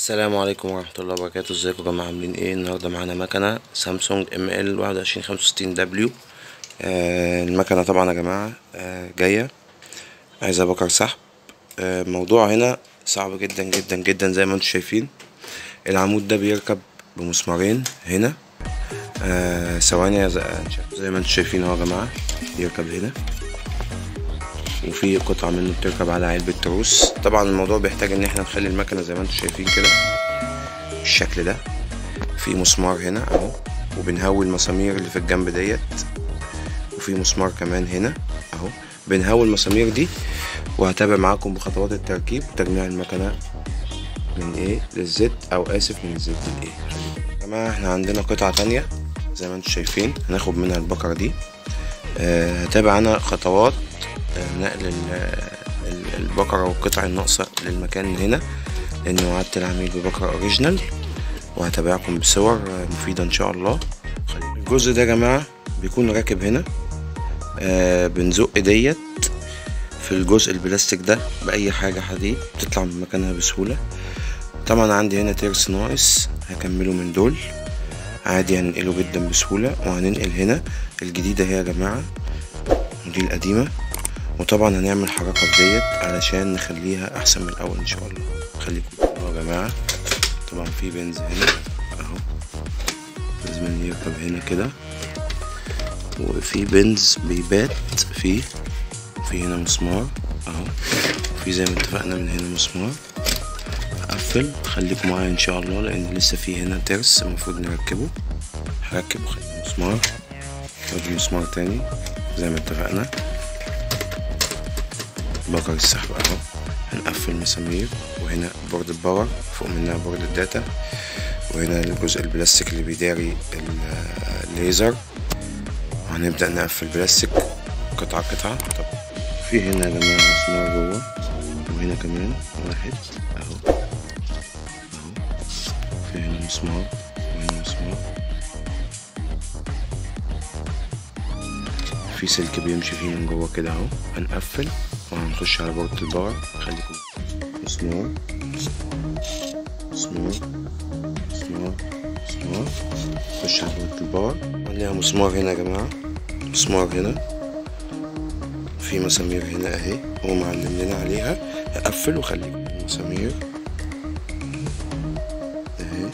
السلام عليكم ورحمة الله وبركاته ازيكم يا جماعة عاملين ايه النهاردة معانا مكنة سامسونج ام ال واحد وعشرين خمسة وستين دبليو المكنة طبعا يا جماعة آه جاية عايزة بكر سحب آه الموضوع هنا صعب جدا جدا جدا زي ما انتم شايفين العمود ده بيركب بمسمارين هنا آه ثواني يا ز- زي ما انتم شايفين اهو يا جماعة بيركب هنا وفي قطعة منه بتركب على علبة تروس طبعا الموضوع بيحتاج ان احنا نخلي المكنة زي ما انتم شايفين كده بالشكل ده في مسمار هنا اهو وبنهوي المسامير اللي في الجنب ديت وفي مسمار كمان هنا اهو بنهوي المسامير دي وهتابع معاكم بخطوات التركيب وتجميع المكنة من ايه للزد او اسف من الزد لايه يا جماعة احنا عندنا قطعة تانية زي ما انتم شايفين هناخد منها البكرة دي آه، هتابع انا خطوات آه، نقل ال- ال- البقرة والقطع الناقصة للمكان هنا لأني وعدت العميل ببقرة أوريجينال وهتابعكم بصور آه، مفيدة إن شاء الله الجزء ده يا جماعة بيكون راكب هنا آه بنزق ديت في الجزء البلاستيك ده بأي حاجة حديد بتطلع من مكانها بسهولة طبعا عندي هنا ترس ناقص هكمله من دول عادي هننقله جدا بسهولة وهننقل هنا الجديدة هي يا جماعة ودي القديمة وطبعا هنعمل حركة ديت علشان نخليها أحسن من الأول إن شاء الله خليكم أهو يا جماعة طبعا في بنز هنا أهو لازم يركب هنا كده وفي بنز بيبات فيه وفي هنا مسمار أهو وفي زي ما اتفقنا من هنا مسمار هقفل خليكم معايا إن شاء الله لأن لسه في هنا ترس المفروض نركبه هركب مسمار ودي مسمار تاني زي ما اتفقنا بكر السحب اهو هنقفل مسامير وهنا بورد الباور فوق منها بورد الداتا وهنا الجزء البلاستيك اللي بيداري ال- الليزر وهنبدأ نقفل بلاستيك قطعة قطعة طب في هنا يا جماعة مسمار جوه وهنا كمان واحد اهو اهو في هنا مسمار وهنا مسمار في سلك بيمشي فيه من جوه كده اهو هنقفل وهنخش على بورد الباور خليكم مسمار مسمار مسمار مسمار نخش على بورد الباور عندنا مسمار هنا يا جماعة مسمار هنا في مسامير هنا اهي هو معلم لنا عليها هقفل وخليكم المسامير اهي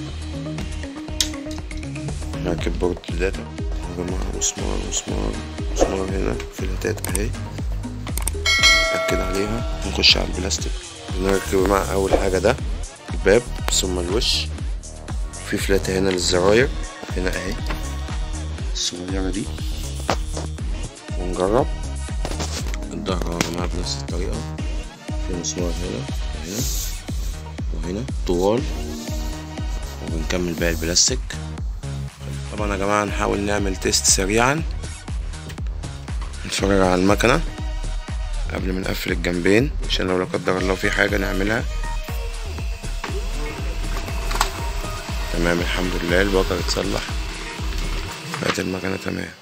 راكب بورد الداتا يا جماعة مسمار مسمار مسمار هنا فلاتات اهي نأكد عليها نخش على البلاستيك بنركب مع أول حاجة ده الباب ثم الوش في فلاتة هنا للزراير هنا اهي الصغيرة دي ونجرب الظهر يا جماعة بنفس الطريقة في مسمار هنا وهنا وهنا طوال وبنكمل باقي البلاستيك طبعا يا جماعة نحاول نعمل تيست سريعا نتفرج على المكنة قبل ما نقفل الجنبين عشان لو لا قدر الله في حاجة نعملها تمام الحمد لله البقر اتصلح بقت المكنة تمام